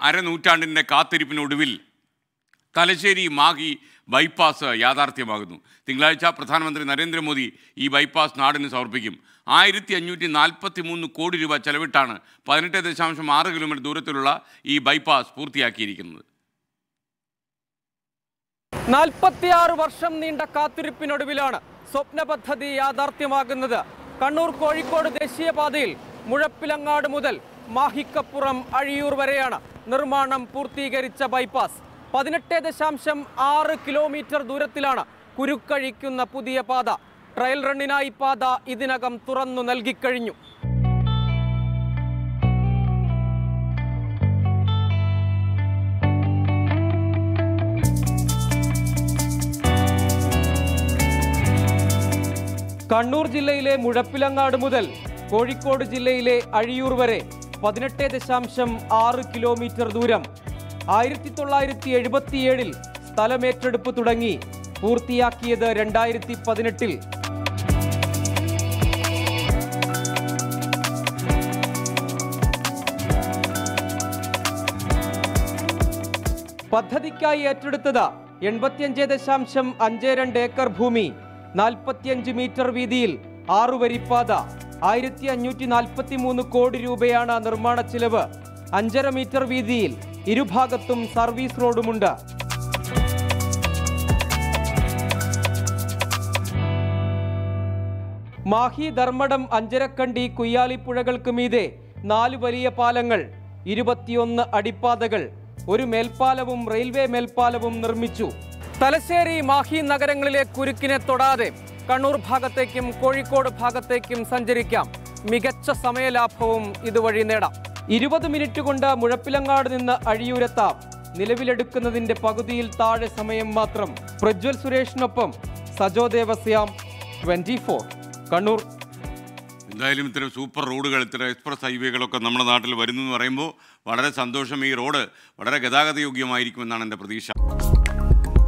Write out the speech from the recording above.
അരനൂറ്റാണ്ടിൻ്റെ കാത്തിരിപ്പിനൊടുവിൽ തലശ്ശേരി മാഹി ബൈപ്പാസ് യാഥാർത്ഥ്യമാകുന്നു തിങ്കളാഴ്ച പ്രധാനമന്ത്രി നരേന്ദ്രമോദി ഈ ബൈപ്പാസ് നാടിന് സമർപ്പിക്കും ആയിരത്തി അഞ്ഞൂറ്റി നാൽപ്പത്തി മൂന്ന് കോടി രൂപ ചെലവിട്ടാണ് പതിനെട്ട് ദശാംശം ആറ് കിലോമീറ്റർ ദൂരത്തിലുള്ള ഈ ബൈപ്പാസ് പൂർത്തിയാക്കിയിരിക്കുന്നത് നാൽപ്പത്തിയാറ് വർഷം നീണ്ട കാത്തിരിപ്പിനൊടുവിലാണ് സ്വപ്ന പദ്ധതി യാഥാർത്ഥ്യമാകുന്നത് കണ്ണൂർ കോഴിക്കോട് ദേശീയപാതയിൽ മുഴപ്പിലങ്ങാട് മുതൽ മാഹിക്കപ്പുറം അഴിയൂർ വരെയാണ് നിർമ്മാണം പൂർത്തീകരിച്ച ബൈപ്പാസ് പതിനെട്ട് ദശാംശം ആറ് കിലോമീറ്റർ ദൂരത്തിലാണ് കുരുക്കഴിക്കുന്ന പുതിയ പാത ട്രയൽ റണ്ണിനായി പാത ഇതിനകം തുറന്നു നൽകിക്കഴിഞ്ഞു കണ്ണൂർ ജില്ലയിലെ മുഴപ്പിലങ്ങാട് മുതൽ കോഴിക്കോട് ജില്ലയിലെ അഴിയൂർ വരെ പതിനെട്ട് ദശാംശം ആറ് കിലോമീറ്റർ ദൂരം ആയിരത്തി തൊള്ളായിരത്തി എഴുപത്തിയേഴിൽ സ്ഥലമേറ്റെടുപ്പ് തുടങ്ങി പൂർത്തിയാക്കിയത് രണ്ടായിരത്തി പതിനെട്ടിൽ പദ്ധതിക്കായി ഏറ്റെടുത്തത് എൺപത്തിയഞ്ച് ദശാംശം അഞ്ച് രണ്ട് ഏക്കർ ഭൂമി നാൽപ്പത്തിയഞ്ച് മീറ്റർ വീതിയിൽ ആറു വരിപ്പാത ആയിരത്തി അഞ്ഞൂറ്റി നാൽപ്പത്തി മൂന്ന് കോടി രൂപയാണ് നിർമ്മാണ ചിലവ് അഞ്ചര മീറ്റർ വീതിയിൽ ഇരുഭാഗത്തും സർവീസ് റോഡുമുണ്ട് മാഹി ധർമ്മടം അഞ്ചരക്കണ്ടി കുയ്യാലിപ്പുഴകൾക്ക് മീതെ നാല് വലിയ പാലങ്ങൾ ഇരുപത്തിയൊന്ന് അടിപ്പാതകൾ ഒരു മേൽപ്പാലവും റെയിൽവേ മേൽപ്പാലവും നിർമ്മിച്ചു തലശ്ശേരി മാഹി നഗരങ്ങളിലെ കുരുക്കിനെ തൊടാതെ കണ്ണൂർ ഭാഗത്തേക്കും കോഴിക്കോട് ഭാഗത്തേക്കും സഞ്ചരിക്കാം മികച്ച സമയലാഭവും ഇതുവഴി നേടാം ഇരുപത് മിനിറ്റ് കൊണ്ട് മുഴപ്പിലങ്ങാട് നിന്ന് അഴിയൂരെത്താം നിലവിലെടുക്കുന്നതിന്റെ പകുതിയിൽ താഴെ സമയം മാത്രം പ്രജ്വൽ സുരേഷിനൊപ്പം സജോ ദേവസ്യാം ട്വന്റി കണ്ണൂർ എന്തായാലും ഇത്തരം സൂപ്പർ റോഡുകൾ ഇത്തരം എക്സ്പ്രസ് ഹൈവേകളൊക്കെ നമ്മുടെ നാട്ടിൽ വരുന്നു എന്ന് പറയുമ്പോൾ വളരെ സന്തോഷം ഈ റോഡ് വളരെ ഗതാഗതയോഗ്യമായിരിക്കുമെന്നാണ് എൻ്റെ പ്രതീക്ഷ